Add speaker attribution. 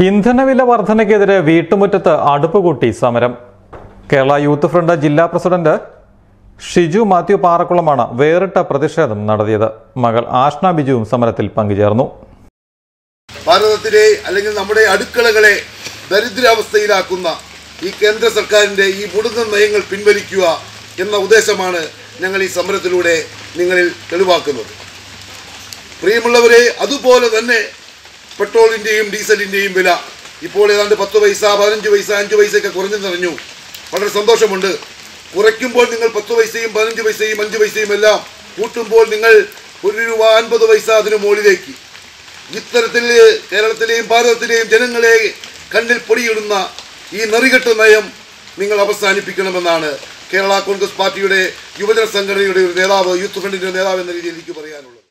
Speaker 1: ഇന്ധനവില വർധനയ്ക്കെതിരെ വീട്ടുമുറ്റത്ത് അടുപ്പ് കൂട്ടി സമരം കേരള യൂത്ത് ഫ്രണ്ട് ജില്ലാ പ്രസിഡന്റ് ഷിജു മാത്യു പാറക്കുളമാണ് വേറിട്ട പ്രതിഷേധം നടത്തിയത് മകൾ ആഷ്ന ബിജുവും സമരത്തിൽ പങ്കുചേർന്നു
Speaker 2: ഭാരതത്തിലെ അല്ലെങ്കിൽ നമ്മുടെ അടുക്കളകളെ ദരിദ്രാവസ്ഥയിലാക്കുന്ന ഈ കേന്ദ്ര സർക്കാരിൻ്റെ ഈ മുടുന്ന നയങ്ങൾ പിൻവലിക്കുക എന്ന ഉദ്ദേശമാണ് ഞങ്ങൾ ഈ സമരത്തിലൂടെ നിങ്ങളിൽ തെളിവാക്കുന്നത് പ്രിയമുള്ളവരെ അതുപോലെ തന്നെ പെട്രോളിൻ്റെയും ഡീസലിൻ്റെയും വില ഇപ്പോൾ ഏതാണ്ട് പത്ത് പൈസ പതിനഞ്ച് പൈസ അഞ്ച് പൈസയൊക്കെ കുറഞ്ഞു നിറഞ്ഞു വളരെ സന്തോഷമുണ്ട് കുറയ്ക്കുമ്പോൾ നിങ്ങൾ പത്ത് പൈസയും പതിനഞ്ച് പൈസയും അഞ്ച് പൈസയും എല്ലാം കൂട്ടുമ്പോൾ നിങ്ങൾ ഒരു രൂപ അൻപത് പൈസ അതിന് മുകളിലേക്ക് ഇത്തരത്തിൽ കേരളത്തിലെയും ഭാരതത്തിലെയും ജനങ്ങളെ കണ്ണിൽ പൊടിയിടുന്ന ഈ നെറികെട്ട നയം നിങ്ങൾ അവസാനിപ്പിക്കണമെന്നാണ് കേരള കോൺഗ്രസ് പാർട്ടിയുടെ യുവജന സംഘടനയുടെ ഒരു നേതാവ് യൂത്ത് ഫ്രണ്ടിന്റെ നേതാവ് എന്ന രീതിയിൽ എനിക്ക് പറയാനുള്ളത്